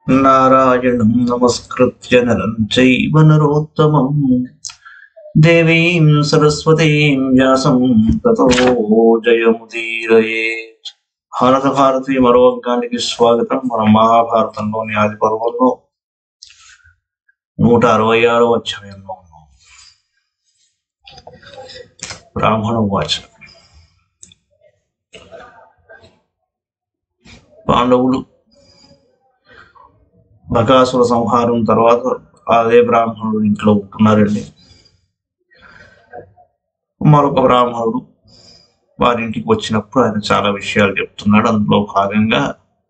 నారాయణం నమస్కృత్య నరం చైవ నరోత్తమం దేవీం సరస్వతీం వ్యాసం తతో జయముదీరయే భారత భారతి మరో వర్గానికి స్వాగతం మన మహాభారతంలోని ఆది పర్వంలో నూట అరవై ఆరో అధ్యాయంలో ఉన్నాం బ్రాహ్మణ వాచ పాండవులు బకాసుర సంహారం తర్వాత అదే బ్రాహ్మణుడు ఇంట్లో ఉంటున్నారండి మరొక బ్రాహ్మణుడు వారింటికి వచ్చినప్పుడు ఆయన చాలా విషయాలు చెప్తున్నాడు అందులో భాగంగా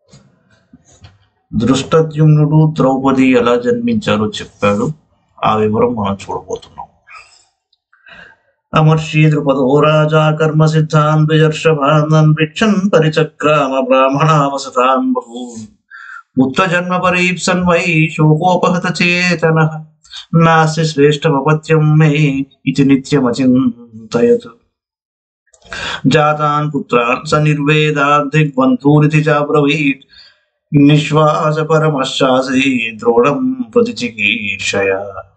దృష్టద్యుమ్నుడు ద్రౌపది ఎలా జన్మించారో చెప్పాడు ఆ వివరం మనం చూడబోతున్నాం అమర్షి ద్రుపదో రాజా కర్మ సిద్ధాన్ ద్విజర్షభాన్ భిక్షన్ పరిచక్రామ బ్రాహ్మణావసతాన్ బహూన్ ఉత్త జన్మ పరీప్సన్ వై శోకోపహత చేతన నాస్తి శ్రేష్టమపత్యం మే ఇది నిత్యమచింతయతు జాతాన్ పుత్రాన్ స నిర్వేదాన్ దిగ్బంధూరితి చాబ్రవీత్ నిశ్వాస పరమశ్చాసి ద్రోణం ప్రతి చికీర్షయ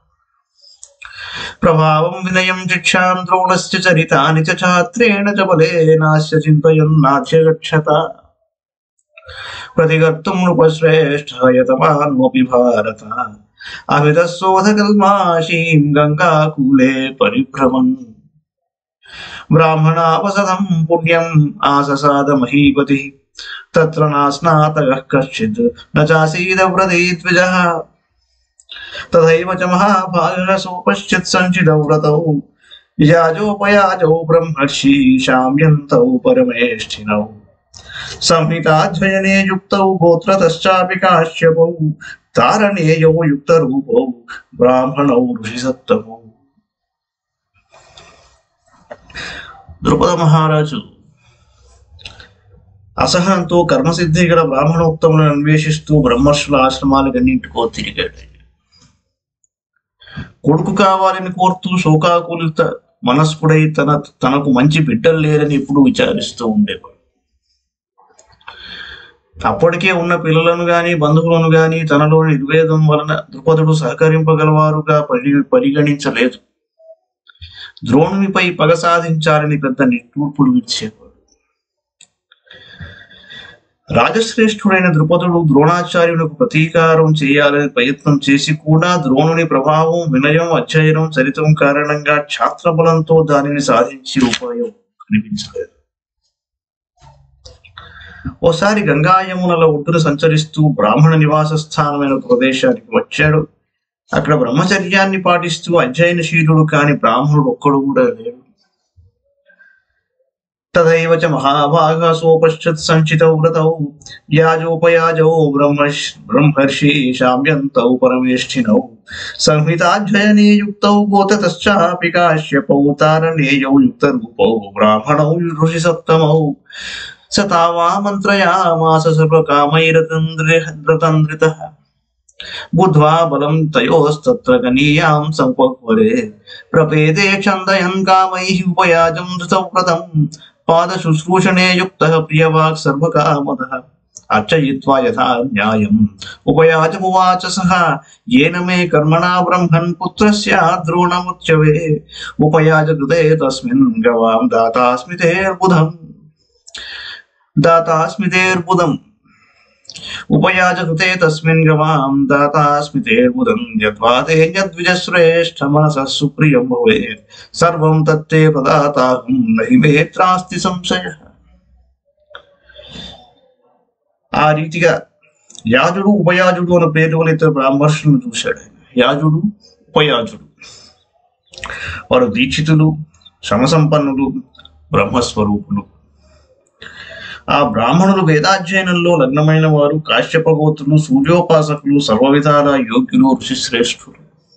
ప్రభావం వినయం శిక్షాం ద్రోణస్య చరితాని చ ఛాత్రేణ చ బలేనాస్య చింతయన్నాధ్యగచ్చత प्रतिकर्तुं नृपश्रेष्ठयतमान्वपि भारत अमितशोधकल्माशीं गङ्गाकूले परिभ्रमन् ब्राह्मणावसदं पुण्यम् आससाद महीपतिः तत्र नास्नातकः कश्चित् न चासीदव्रती द्विजः तथैव च महाभागः सोपश्चित् सञ्चितव्रतौ याजोपयाजौ ब्रह्मर्षि शाम्यन्तौ परमेष्ठिनौ संहिताध्वयने युक्तौ गोत्रतश्चापि काश्यपौ तारणेयौ युक्तरूपौ ब्राह्मणौ ఋషిసత్తమౌ ద్రుపద మహారాజు అసహనంతో కర్మసిద్ధి గల బ్రాహ్మణోత్తములను అన్వేషిస్తూ బ్రహ్మర్షుల ఆశ్రమాలకన్నింటికో తిరిగాడు కొడుకు కావాలని కోరుతూ శోకాకులిత మనస్కుడై తన తనకు మంచి బిడ్డలు లేరని ఎప్పుడు విచారిస్తూ ఉండేవాడు అప్పటికే ఉన్న పిల్లలను గాని బంధువులను గాని తనలోని నిర్వేదం వలన ద్రుపదుడు సహకరింపగలవారుగా పరి పరిగణించలేదు ద్రోణునిపై పగ సాధించాలని పెద్ద నిట్టూర్పులు ఇచ్చేవాడు రాజశ్రేష్ఠుడైన ద్రుపదుడు ద్రోణాచార్యునికి ప్రతీకారం చేయాలని ప్రయత్నం చేసి కూడా ద్రోణుని ప్రభావం వినయం అధ్యయనం చరిత్రం కారణంగా ఛాత్రబలంతో దానిని సాధించే ఉపాయం కనిపించలేదు ఓసారి గంగా యమునల ఒడ్డున సంచరిస్తూ బ్రాహ్మణ నివాస స్థానమైన ఒక ప్రదేశానికి వచ్చాడు అక్కడ బ్రహ్మచర్యాన్ని పాటిస్తూ అధ్యయనశీలుడు కాని బ్రాహ్మణుడు ఒక్కడు కూడా లేడు తదైవ చ మహాభాగ సోపశ్చత్ సంచితౌ వ్రతౌ యాజోపయాజౌ బ్రహ్మర్షి బ్రహ్మర్షి శామ్యంతౌ పరమేష్ఠినౌ సంహితాధ్యయనే యుక్తౌ గోతశ్చాపి కాశ్యపౌ తారణేయౌ యుక్తరూపౌ బ్రాహ్మణౌ ఋషి సప్తమౌ स तावामन्त्रयामास सर्वकामैरतन्द्रितः बुद्ध्वा बलं तयोस्तत्र गनीयां सम्पक्वरे प्रपेदे छन्दयन् कामैः उपयाजं धृतव्रतं पादशुश्रूषणे युक्तः प्रियवाक् सर्वकामदः अर्चयित्वा यथा न्यायम् उपयाजमुवाच सः येन मे कर्मणा ब्रह्मन् पुत्रस्य द्रोणमुच्यवे उपयाजकृते तस्मिन् गवां दातास्मि तेर्बुधम् दातास्मितेर्बुदम् उपयाजकृते तस्मिन् गवां दातास्मितेर्बुदं यद्वा ते यद्विजश्रेष्ठ मनसः सुप्रियं भवेत् सर्वं तत्ते प्रदाताहं न हि మేత్రాస్తి సంశయ ఆ రీతిగా యాజుడు ఉపయాజుడు అన్న పేరు గల ఇద్దరు బ్రాహ్మర్షులను చూశాడు ఆయన. యాజుడు ఉపయాజుడు వారు దీక్షితులు శ్రమసంపన్నులు బ్రహ్మస్వరూపులు ఆ బ్రాహ్మణులు వేదాధ్యయనంలో లగ్నమైన వారు కాశ్యపగోత్రులు సూర్యోపాసకులు సర్వవిధాల యోగ్యులు ఋషిశ్రేష్ఠులు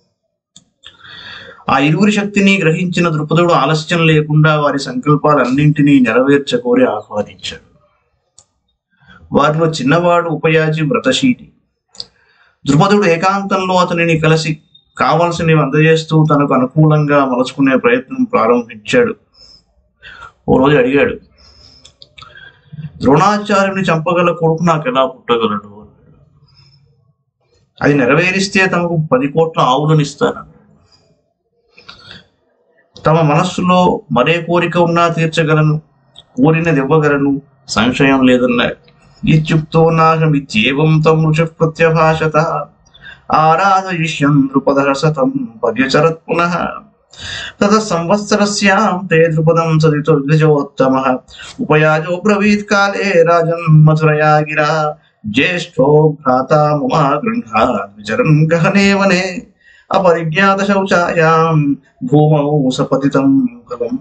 ఆ ఇరువురి శక్తిని గ్రహించిన ద్రుపదుడు ఆలస్యం లేకుండా వారి సంకల్పాలన్నింటినీ నెరవేర్చకోరి ఆహ్వానించాడు వారిలో చిన్నవాడు ఉపయాజి వ్రతశీలి ద్రుపదుడు ఏకాంతంలో అతనిని కలిసి కావలసినవి అందజేస్తూ తనకు అనుకూలంగా మలుచుకునే ప్రయత్నం ప్రారంభించాడు ఓ రోజు అడిగాడు ద్రోణాచార్యుని చంపగల కొడుకు నాకు ఎలా పుట్టగలడు అన్నాడు అది నెరవేరిస్తే తమకు పది కోట్ల ఆవులను ఇస్తాను తమ మనస్సులో మరే కోరిక ఉన్నా తీర్చగలను కోరినది ఇవ్వగలను సంశయం లేదన్నాడు ఇత్యుక్తో నాహమిత్యేవం తం ఋషి ప్రత్యభాషత ఆరాధయిష్యం నృపదః శతం పర్యచరత్ పునః తత సంవత్సరస్యాం తే ద్రుపదం సదితుర్గజోత్తమః ఉపయాజో బ్రవీత్ కాలే రాజన్ మధురయా గిరా జ్యేష్ఠో భ్రాతా మమ గృహాత్ విచరన్ గహనే వనే అపరిజ్ఞాత శౌచాయాం భూమౌ సపతితం ఫలం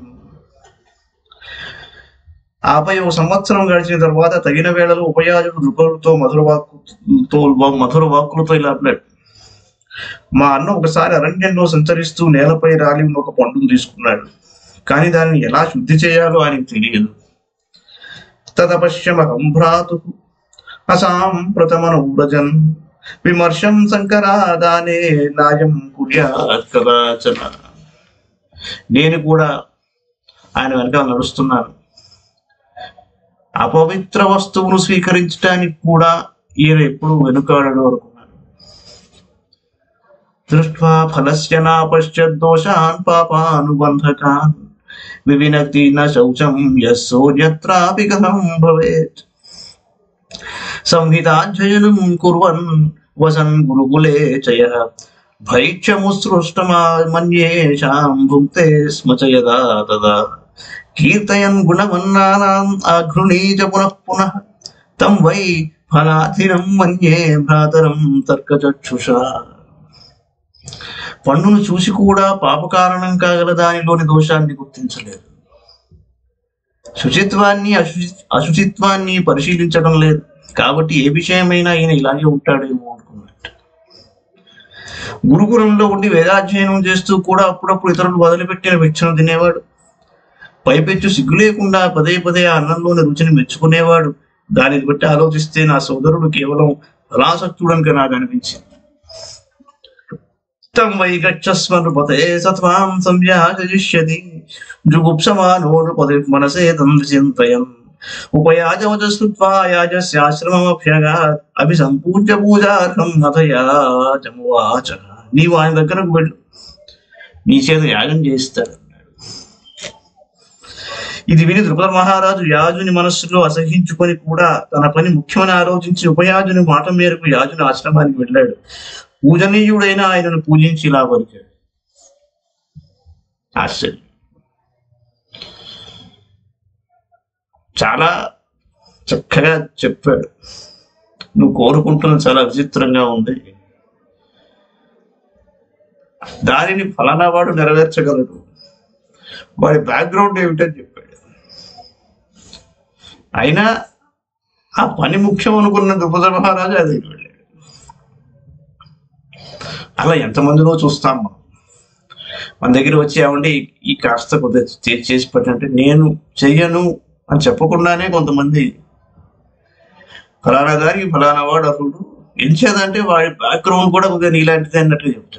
ఆపై ఒక సంవత్సరం గడిచిన తర్వాత తగిన వేళలో ఉపయాజుడు దృపలతో మధుర వాక్కుతో మధుర వాక్కులతో ఇలా అన్నాడు మా అన్న ఒకసారి అరణ్యంలో సంచరిస్తూ నేలపై రాలి ఉన్న ఒక పండును తీసుకున్నాడు కానీ దాన్ని ఎలా శుద్ధి చేయాలో ఆయనకు తెలియదు తదపశ్యమహం భ్రాతు అసాంప్రతమనువ్రజన్ విమర్శం శంకరాదానే నాయం కుర్యాత్ కదాచన నేను కూడా ఆయన వెనకాల నడుస్తున్నాను అపవిత్ర వస్తువును స్వీకరించడానికి కూడా ఈయన ఎప్పుడు వెనుకాడడు అనుకున్నాను దృష్ట్వా ఫలస్య నా పశ్చద్దోషాన్ పాపానుబంధకాన్ వివినక్తి న శౌచం యస్సోన్యత్రాపి కథం భవేత్ సంహితాధ్యయనం కుర్వన్ వసన్ గురుకులే చయ భైక్షముసృష్టమా మన్యేషాం భుక్తే స్మ చ యదా తదా కీర్తయన్ గుణమన్నానాం ఆఘృణీజ పునః పునః తం వై ఫలాధినం మన్యే భ్రాతరం తర్కచక్షుషా పండును చూసి కూడా పాపకారణం కాగల దానిలోని దోషాన్ని గుర్తించలేదు శుచిత్వాన్ని అశుచి అశుచిత్వాన్ని పరిశీలించడం లేదు కాబట్టి ఏ విషయమైనా ఈయన ఇలాగే ఉంటాడేమో అనుకున్నట్టు గురుకులంలో ఉండి వేదాధ్యయనం చేస్తూ కూడా అప్పుడప్పుడు ఇతరులు వదిలిపెట్టిన భిక్షను తినేవాడు పైపెచ్చు సిగ్గు లేకుండా పదే పదే ఆ అన్నంలోని రుచిని మెచ్చుకునేవాడు దానిని బట్టి ఆలోచిస్తే నా సోదరుడు కేవలం ఫలాసక్తుడని నాకు అనిపించింది తం వై గచ్చస్మ నృపతే సత్వాం సంవ్యాజయిష్యతి జుగుప్సమానో నృపతి మనసే తం చింతయన్ ఉపయాజవచస్కృత్వా యాజస్యాశ్రమమభ్యగాత్ అభి సంపూజ్య పూజార్హం అథయాజమువాచ నీవు ఆయన దగ్గరకు వెళ్ళు నీ చేత యాగం చేయిస్తాడు ఇది విని ద్రుపద మహారాజు యాజుని మనస్సులో అసహించుకొని కూడా తన పని ముఖ్యమని ఆలోచించి ఉపయాజుని మాట మేరకు యాజుని ఆశ్రమానికి వెళ్ళాడు పూజనీయుడైన ఆయనను పూజించి ఇలా పలికాడు ఆశ్చర్యం చాలా చక్కగా చెప్పాడు నువ్వు కోరుకుంటున్న చాలా విచిత్రంగా ఉంది దానిని ఫలానా వాడు నెరవేర్చగలడు వాడి బ్యాక్గ్రౌండ్ ఏమిటని చెప్పాడు అయినా ఆ పని ముఖ్యం అనుకున్న ద్రుపద మహారాజు అది వెళ్ళాడు అలా ఎంతమందిలో చూస్తాం మనం మన దగ్గర వచ్చి ఏమండి ఈ కాస్త కొద్దిగా చే- చేసి పెట్టంటే నేను చెయ్యను అని చెప్పకుండానే కొంతమంది ఫలానా దానికి ఫలానా వాడు అసలు ఎంచేదంటే వాడి బ్యాక్గ్రౌండ్ కూడా కొద్దిగా నీలాంటిది అన్నట్టుగా చెప్తాడు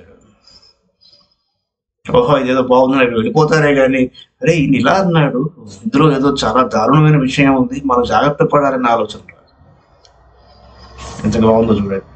ఓహో ఇదేదో బాగుంది నాకు వెళ్ళిపోతారే కానీ అరే ఈయన ఇలా అన్నాడు ఇందులో ఏదో చాలా దారుణమైన విషయం ఉంది మనం జాగ్రత్త పడాలనే ఆలోచన రాదు. ఎంత బాగుందో చూడండి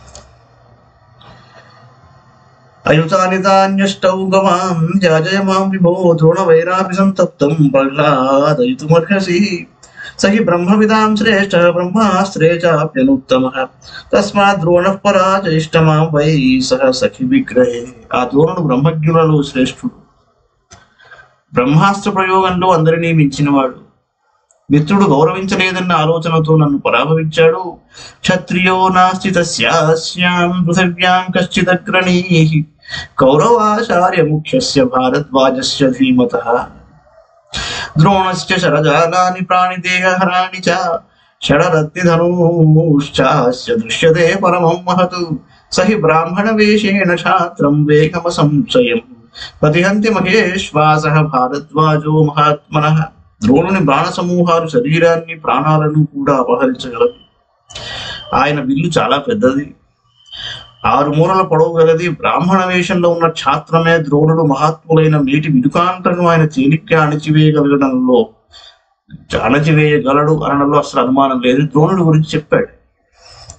అయుతాని తాన్యష్టౌ గమాం జాజయమాం విభో ద్రోణ వైరాపి సంతప్తం ప్రహ్లాదయితుమర్హసి సహి బ్రహ్మవిదాం శ్రేష్ఠ బ్రహ్మాస్త్రే చాప్యనుత్తమ తస్మాత్ ద్రోణ పరాజయిష్టమాం వై సహ సఖి విగ్రహే ఆ ద్రోణుడు బ్రహ్మజ్ఞులలో శ్రేష్ఠుడు బ్రహ్మాస్త్ర ప్రయోగంలో అందరినీ మించినవాడు మిత్రుడు గౌరవించలేదన్న ఆలోచనతో నన్ను పరాభవించాడు క్షత్రియో నాస్తి తస్యాస్యాం పృథివ్యాం కశ్చిదగ్రణీ కౌరవాచార్య ముఖ్యస్య భారద్వాజస్య ధీమతః ద్రోణస్య శరజాలాని ప్రాణిదేహహరాణి చ షడరత్తిధనూశ్చాస్య దృశ్యతే పరమం మహతు సహి బ్రాహ్మణ వేషేణ ఛాత్రం వేగమ సంశయం ప్రతిహంతి మహేశ్వాస భారద్వాజో మహాత్మన ద్రోణుని బాణ సమూహాలు శరీరాన్ని ప్రాణాలను కూడా అపహరించగలదు ఆయన విల్లు చాలా పెద్దది ఆరు మూరల పొడవు గలది బ్రాహ్మణ వేషంలో ఉన్న ఛాత్రమే ద్రోణుడు మహాత్ములైన మేటి విడుకాంతను ఆయన తేలిగ్గా అణచివేయగలగడంలో అణచివేయగలడు అనడంలో అసలు అనుమానం లేదు ద్రోణుడు గురించి చెప్పాడు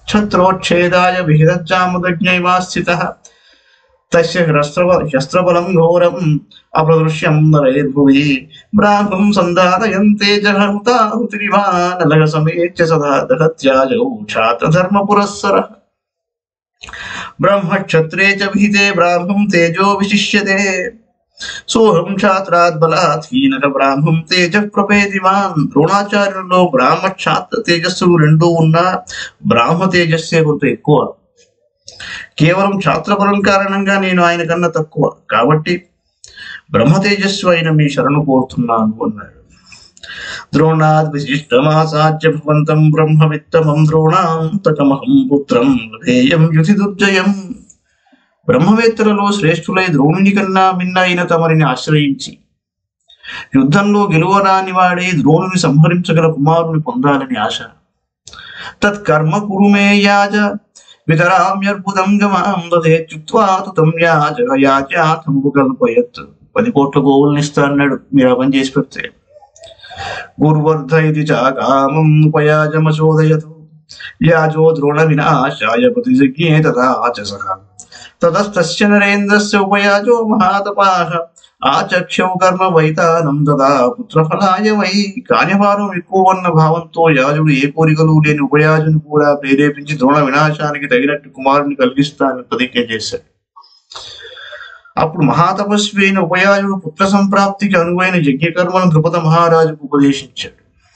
క్షత్రోచ్ఛేదాయ విహితజ్జామదజ్ఞైవా స్థితః తస్య హ్రస్త్రవ శస్త్రబలం ఘోరం అప్రదృశ్యం నరైర్భువి బ్రాహ్మం సంధారయంతే జహృతాహుతిరివా నలగ సమేత్య సదా దహత్యాజౌ ఛాత్రధర్మ పురస్సరః బ్రహ్మక్షత్రే చ విహితే బ్రాహ్మం తేజో విశిష్యతే సోహం ఛాత్రాత్ బలాత్ హీనక బ్రాహ్మం తేజ ప్రపేదిమాన్ ద్రోణాచార్యుల్లో బ్రాహ్మ ఛాత్ర తేజస్సు రెండు ఉన్నా బ్రాహ్మ తేజస్సే కొంత ఎక్కువ కేవలం ఛాత్ర బలం కారణంగా నేను ఆయన కన్నా తక్కువ కాబట్టి బ్రహ్మ తేజస్సు అయిన మీ శరణు కోరుతున్నాను అన్నాడు ద్రోణాద్ విశిష్టమాసాధ్య భవంతం బ్రహ్మవిత్తమం ద్రోణాంతకమహం పుత్రం లభేయం యుధి దుర్జయం బ్రహ్మవేత్తలలో శ్రేష్ఠులై ద్రోణుని కన్నా మిన్న అయిన తమరిని ఆశ్రయించి యుద్ధంలో గెలువరాని వాడే ద్రోణుని సంహరించగల కుమారుని పొందాలని ఆశ తత్కర్మ కురు మే యాజ వితరామ్యర్బుదం గమాం దధేత్యుక్త్వా తు తం యాజ యాజాతము కల్పయత్ పది కోట్ల గోవుల్ని ఇస్తా అన్నాడు మీరు ఆ పని చేసి పెడితే గుర్వర్ధ ఇది చాకామం ఉపయాజమచోదయతు యాజో ద్రోణ వినాశాయ ప్రతిజజ్ఞే తదా ఆచసః తతస్తస్య నరేంద్రస్య ఉపయాజో మహాతపాః ఆచక్షౌ కర్మ వైతానం తదా పుత్రఫలాయ వై కార్యభారం ఎక్కువ ఉన్న భావంతో యాజుడు ఏ కోరికలు లేని ఉపయాజుని కూడా ప్రేరేపించి ద్రోణ వినాశానికి తగినట్టు కుమారుని కలిగిస్తానని ప్రతిజ్ఞ చేశాడు అప్పుడు మహాతపస్వి అయిన ఉపయాజుడు పుత్ర సంప్రాప్తికి అనువైన యజ్ఞకర్మను ద్రుపద మహారాజుకు ఉపదేశించాడు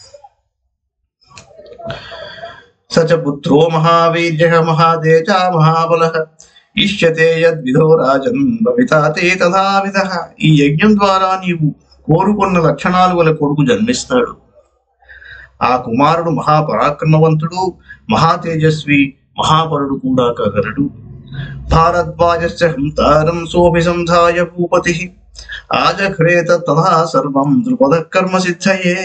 సచ పుత్రో మహావీర్య మహాదేజ మహాబల ఇష్యతే యద్విధో రాజన్ భవితా తే తథావిధ ఈ యజ్ఞం ద్వారా నీవు కోరుకున్న లక్షణాలు గల కొడుకు జన్మిస్తాడు ఆ కుమారుడు మహాపరాక్రమవంతుడు మహా తేజస్వి మహాపరుడు కూడా కగలడు భారద్వాజస్య హంతారం సోభి సంధాయ భూపతి ఆజఘ్రేత తథా సర్వం ద్రుపద కర్మ సిద్ధయే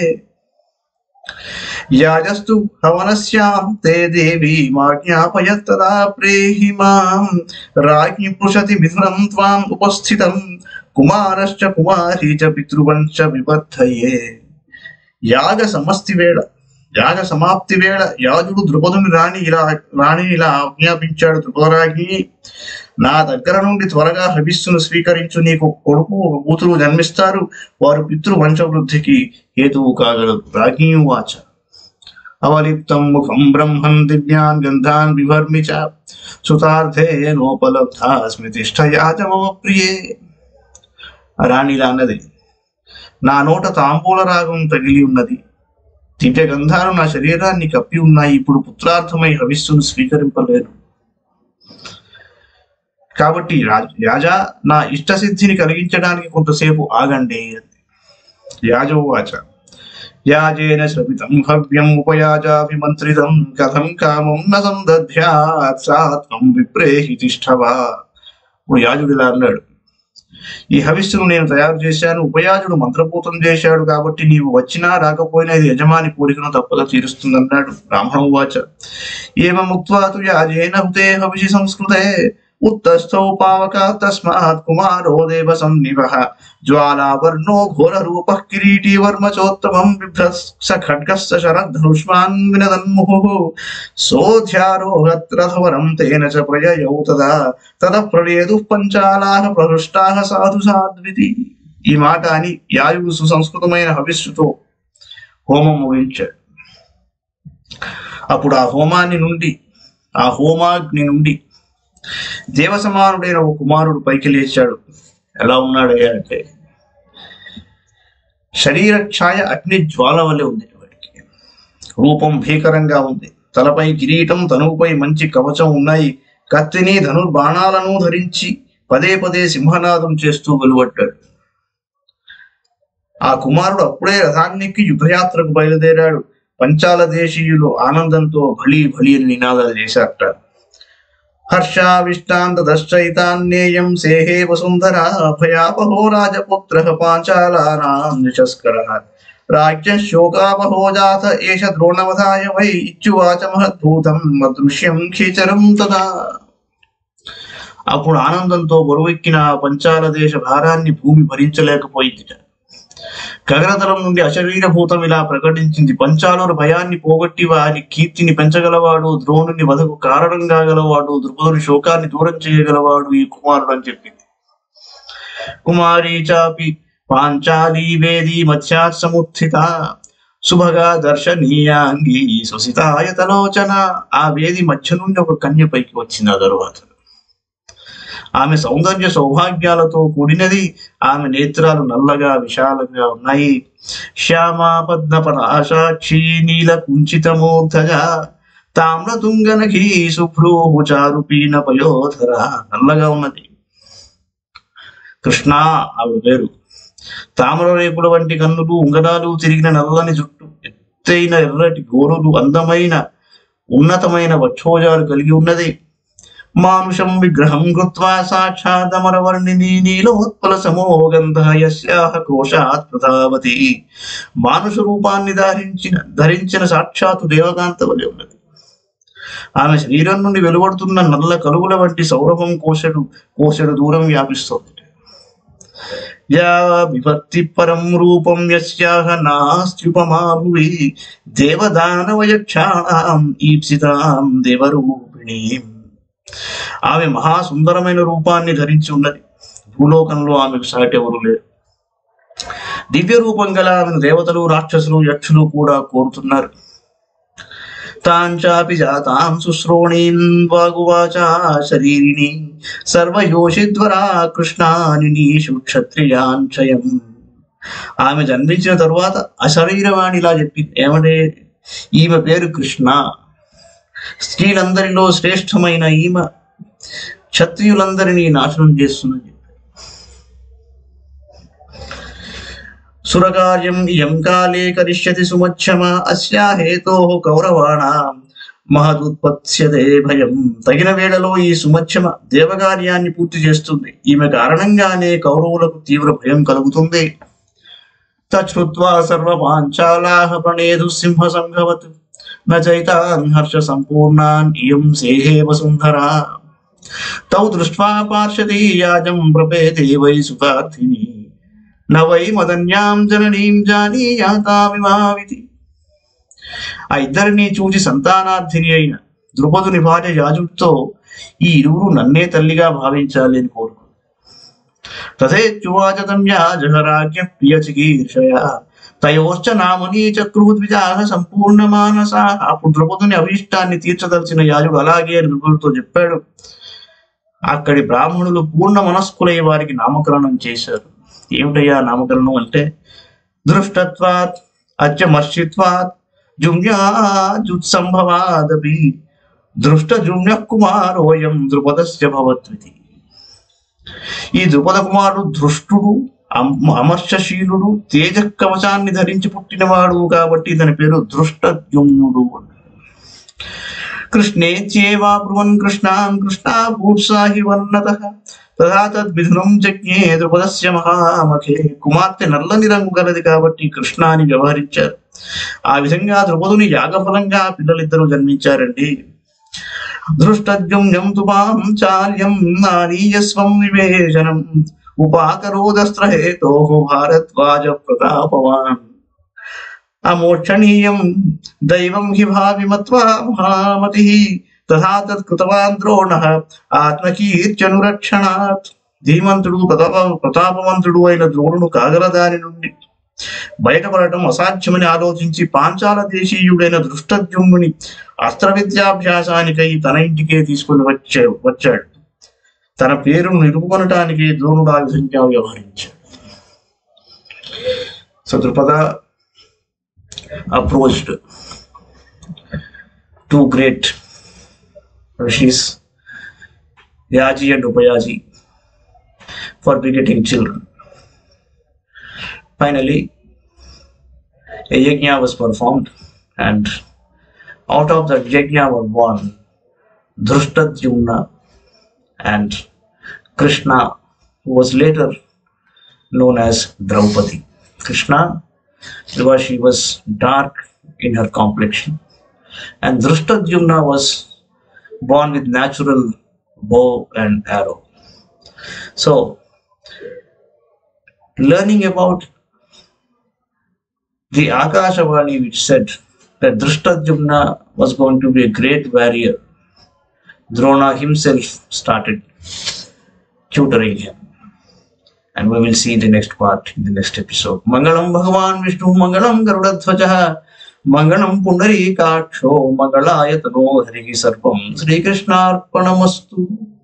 యాజస్తు హవనస్యాం తే దేవి మాజ్ఞాపయత్తదా ప్రేహి మాం రాజ్ఞి పృషతి మిథునం త్వాం ఉపస్థితం కుమారశ్చ కుమారీ చ పితృవంశ విబద్ధయే యాగ సమస్తి వేళ యాగ సమాప్తి వేళ యాజుడు ద్రుపదుని రాణి ఇలా రాణి ఇలా ఆజ్ఞాపించాడు ద్రుపదరాజ్ఞి నా దగ్గర నుండి త్వరగా హవిస్సును స్వీకరించు నీకు కొడుకు ఒక కూతురు జన్మిస్తారు వారు పితృ వంశవృద్ధికి హేతువు కాగలరు రాజ్ఞి వాచ అవలిప్తం ముఖం బ్రహ్మన్ దివ్యాన్ గంధాన్ వివర్మి చ సుతార్థేనోపలబ్ధా స్మృతిష్ఠయా చ మమ ప్రియే రాణిలా అన్నది నా నోట తాంబూల రాగం తగిలి ఉన్నది దివ్య గంధాలు నా శరీరాన్ని కప్పి ఉన్నాయి ఇప్పుడు పుత్రార్థమై హవిస్సును స్వీకరింపలేను కాబట్టి రాజ- రాజా నా ఇష్టసిద్ధిని కలిగించడానికి కొంతసేపు ఆగండి అంది. యాజోవాచ యాజేన శ్రవితం హవ్యం ఉపయాజాభిమంత్రితం కథం కామం న సందధ్యాత్ సాత్వం విప్రేహి తిష్టవా ఇప్పుడు యాజుడు ఇలా అన్నాడు ఈ హవిస్సును నేను తయారు చేశాను ఉపయాజుడు మంత్రపూతం చేశాడు కాబట్టి నీవు వచ్చినా రాకపోయినా ఇది యజమాని కోరికను తప్పక తీరుస్తుందన్నాడు బ్రాహ్మణ వాచ ఏమముక్త్వా తు యాజేన హుతే హవిషి సంస్కృతే ఉత్తస్థౌ పావక తస్మాత్ కుమారో దేవ సన్నివః జ్వాలావర్ణో ఘోరరూపः కిరీటీ వర్మచోత్తమం బిభ్రత్స ఖడ్గస్స శరద్ధనుష్మాన్ వినదన్ముహుః సోధ్యారోహత్రథవరం తేన చ ప్రయయౌ తదా తద ప్రళేదుః పంచాలాః ప్రహృష్టాః సాధు సాధ్వితి ఈ మాట అని యాయువు సుసంస్కృతమైన హవిస్సుతో హోమం ముగించాడు అప్పుడు ఆ హోమాన్ని నుండి ఆ హోమాగ్ని నుండి దేవ సమానుడైన ఒక కుమారుడు పైకి లేచాడు ఎలా ఉన్నాడయ్యా అంటే శరీర ఛాయ అగ్ని జ్వాల వలె ఉంది వాడికి రూపం భీకరంగా ఉంది తలపై కిరీటం తనువుపై మంచి కవచం ఉన్నాయి కత్తిని ధనుర్బాణాలను ధరించి పదే పదే సింహనాదం చేస్తూ వెలువడ్డాడు ఆ కుమారుడు అప్పుడే రథాన్నికి యుద్ధయాత్రకు బయలుదేరాడు పంచాల దేశీయులు ఆనందంతో భళీ భళీ అని నినాదాలు చేశారట హర్షావిష్టాంతశ్చైతాన్యేయం సేహే వసుంధరా భయాపహో రాజపుత్ర పాంచాలానాం నిశస్కర రాజ్య శోకాపహో జాత ఏష ద్రోణవధాయ వై ఇచ్చువాచ మహద్భూతం అదృశ్యం ఖేచరం తదా అప్పుడు ఆనందంతో బరువెక్కిన ఆ పంచాల దేశ భారాన్ని భూమి భరించలేకపోయింది గగనతలం నుండి అశరీరభూతం ఇలా ప్రకటించింది పంచాలుర భయాన్ని పోగొట్టి వారి కీర్తిని పెంచగలవాడు ద్రోణుని వధకు కారణం కాగలవాడు ద్రుపదుని శోకాన్ని దూరం చేయగలవాడు ఈ కుమారుడు అని చెప్పింది కుమారీ చాపి పాంచాలి వేది మధ్యాత్ సముత్థిత శుభగా దర్శనీయాంగి సుసితాయతలోచన ఆ వేది మధ్య నుండి ఒక కన్య పైకి వచ్చింది ఆ తరువాత ఆమె సౌందర్య సౌభాగ్యాలతో కూడినది ఆమె నేత్రాలు నల్లగా విశాలంగా ఉన్నాయి శ్యామ పద్మ పరాశాక్షి నీల కుంచితమూర్ధజ తామ్రతుంగనఖి శుభ్రూ చారు పీన పయోధర నల్లగా ఉన్నది కృష్ణ ఆవిడ పేరు తామర రేకుల వంటి కన్నులు ఉంగరాలు తిరిగిన నల్లని జుట్టు ఎత్తైన ఎర్రటి గోరులు అందమైన ఉన్నతమైన వక్షోజాలు కలిగి ఉన్నది మానుషం విగ్రహం కృత్వా సాక్షాదమరవర్ణిని నీలోత్పల సమోగంధ యస్యాహ క్రోశాత్ ప్రతావతి మానుష రూపాన్ని ధరించిన ధరించిన సాక్షాత్తు దేవకాంత వలె ఉన్నది ఆమె శరీరం నుండి వెలువడుతున్న నల్ల కలుగుల వంటి సౌరభం కోశడు కోశడు దూరం వ్యాపిస్తోంది యా విభక్తి పరం రూపం యస్యాహ నాస్త్యుపమా భువి దేవదానవయక్షాణాం ఈప్సితాం దేవరూపిణీం ఆమె మహాసుందరమైన రూపాన్ని ధరించి ఉన్నది భూలోకంలో ఆమెకు సాటి ఎవరు లేరు దివ్య రూపం గల ఆమెను దేవతలు రాక్షసులు యక్షులు కూడా కోరుతున్నారు తాంచాపి జాతాం శుశ్రోణీన్ వాగువాచ శరీరిణి సర్వయోషిద్వరా కృష్ణాని క్షత్రియాంశయం ఆమె జన్మించిన తరువాత అశరీరవాణిలా చెప్పింది ఏమంటే ఈమె పేరు కృష్ణ స్త్రీలందరిలో శ్రేష్టమైన ఈమె క్షత్రియులందరినీ నాశనం చేస్తుందని చెప్పారు సురకార్యం ఇయం కాలే కరిష్యతి సుమచ్చమ అస్యా హేతో కౌరవాణాం మహదుత్పత్స్యతే భయం తగిన వేళలో ఈ సుమచ్చమ దేవకార్యాన్ని పూర్తి చేస్తుంది ఈమె కారణంగానే కౌరవులకు తీవ్ర భయం కలుగుతుంది తచ్చుత్వా సర్వపాంచాలాహ ప్రణేదు సింహ సంఘవత్ నైతాన్ హర్ష సంపూర్ణాన్ ఇయం సేహే వసుంధరా తౌ దృష్ట్వా పార్షదీయాజం ప్రపేతే వై సుఖార్థిని న వై మదన్యాం జననీం జానీయాతామిమావితి ఆ ఇద్దరిని చూచి సంతానార్థిని అయిన ద్రుపదుని భార్య యాజుడితో ఈ ఇరువురు నన్నే తల్లిగా భావించాలి అని కోరుకుంది తథేత్యువాచ తమ్యా జహరాజ్య ప్రియ చికీర్షయ తయోశ్చ నామనీ చక్రుద్విజాహ సంపూర్ణ మానస అప్పుడు ద్రుపదుని అభీష్టాన్ని తీర్చదలిచిన యాజుడు అలాగే అని ద్రుపదుడితో చెప్పాడు అక్కడి బ్రాహ్మణులు పూర్ణ మనస్కులై వారికి నామకరణం చేశారు ఏమిటయ్యా నామకరణం అంటే దృష్టత్వాత్ అత్యమర్షిత్వాత్ జుమ్యాజుత్సంభవాదపి దృష్ట జుమ్య కుమారోయం ద్రుపదస్య భవత్వితి ఈ ద్రుపద కుమారుడు దృష్టుడు అమ- అమర్షశీలుడు తేజ కవచాన్ని ధరించి పుట్టినవాడు కాబట్టి ఇతని పేరు దృష్టజుమ్నుడు అన్నారు కృష్ణేత్యేవా బ్రువన్ కృష్ణాన్ కృష్ణా భూత్సాహి వర్ణత తథా తద్విధునం జజ్ఞే ద్రుపదస్య మహామఖే కుమార్తె నల్లని రంగు గలది కాబట్టి కృష్ణ అని వ్యవహరించారు ఆ విధంగా ద్రుపదుని యాగఫలంగా పిల్లలిద్దరూ జన్మించారండి దృష్టజ్ఞం తుపాం చార్యం నారీయస్వం వివేచనం ఉపాకరోదస్త్రహేతో భారద్వాజ ప్రతాపవాన్ అమోక్షణీయం దైవం హి భావిమత్వా మహామతి తథా తత్కృతవాన్ ద్రోణ ఆత్మకీర్త్యనురక్షణాత్ ధీమంతుడు ప్రతాప ప్రతాపవంతుడు అయిన ద్రోణుడు కాగల దాని నుండి బయటపడటం అసాధ్యమని ఆలోచించి పాంచాల దేశీయుడైన దృష్టద్యుమ్నుని అస్త్ర విద్యాభ్యాసానికై తన ఇంటికే తీసుకుని వచ్చే వచ్చాడు తన పేరును నిలుపుకొనటానికి ద్రోణుడు ఆ విధంగా వ్యవహరించాడు so Drupada approached to great rishis, Yaji and Upayaji, for begetting children. Finally, a yajna was performed, and out of that yajna were born Drushtadjumna and Krishna, who was later known as Draupadi. Krishna, because she was dark in her complexion, and Drushtadjumna was born with natural bow and arrow. So, learning about the Akashawani which said that Drishtadyumna was going to be a great warrior. Drona himself started tutoring him. And we will see the next part in the next episode. Mangalam Bhagavan Vishnu Mangalam Garudadhvajaha Mangalam Pundarikaksho Mangalayatano Hari Sarvam Sri Krishnarpanamastu